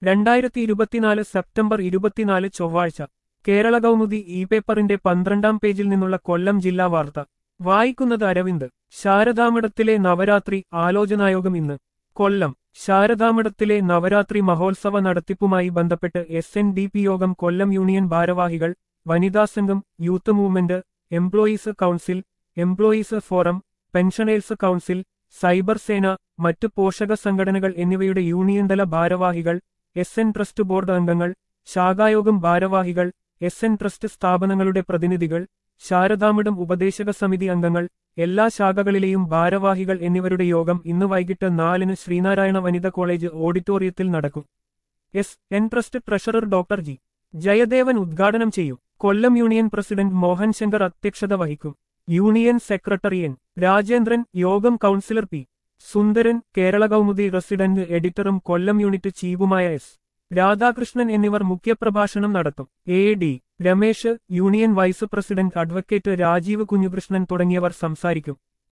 രണ്ടായിരത്തി ഇരുപത്തിനാല് സെപ്റ്റംബർ ഇരുപത്തിനാല് ചൊവ്വാഴ്ച കേരള കൗമുദി ഇ പേപ്പറിന്റെ പന്ത്രണ്ടാം പേജിൽ നിന്നുള്ള കൊല്ലം ജില്ലാ വാർത്ത വായിക്കുന്നത് അരവിന്ദ് ശാരദാമഠത്തിലെ നവരാത്രി ആലോചനായോഗം ഇന്ന് കൊല്ലം ശാരദാമഠത്തിലെ നവരാത്രി മഹോത്സവ നടത്തിപ്പുമായി ബന്ധപ്പെട്ട് എസ് എൻ ഡി പി യോഗം കൊല്ലം യൂണിയൻ ഭാരവാഹികൾ വനിതാ സംഘം youth movement employees council employees forum pensioners council cyber Sena മറ്റു പോഷക സംഘടനകൾ എന്നിവയുടെ യൂണിയൻ തല ഭാരവാഹികൾ എസ് എൻ ട്രസ്റ്റ് ബോർഡ് അംഗങ്ങൾ ശാഖായോഗം ഭാരവാഹികൾ എസ് എൻ ട്രസ്റ്റ് സ്ഥാപനങ്ങളുടെ പ്രതിനിധികൾ ശാരദാമഠം ഉപദേശക സമിതി അംഗങ്ങൾ എല്ലാ ശാഖകളിലെയും ഭാരവാഹികൾ എന്നിവരുടെ യോഗം ഇന്ന് വൈകിട്ട് നാലിന് ശ്രീനാരായണ വനിത കോളേജ് ഓഡിറ്റോറിയത്തിൽ നടക്കും S N trust treasurer doctor G Jayadevan ഉദ്ഘാടനം ചെയ്യും കൊല്ലം യൂണിയൻ പ്രസിഡന്റ് മോഹൻ ശങ്കർ അധ്യക്ഷത വഹിക്കും യൂണിയൻ സെക്രട്ടറി എൻ രാജേന്ദ്രൻ യോഗം councillor P Sundaran Kerala Kaumudi resident എഡിറ്ററും കൊല്ലം യൂണിറ്റ് ചീഫുമായ എസ് രാധാകൃഷ്ണൻ എന്നിവർ മുഖ്യപ്രഭാഷണം നടത്തും A D Ramesh union vice president advocate Rajeev Kunjukrishnan തുടങ്ങിയവർ സംസാരിക്കും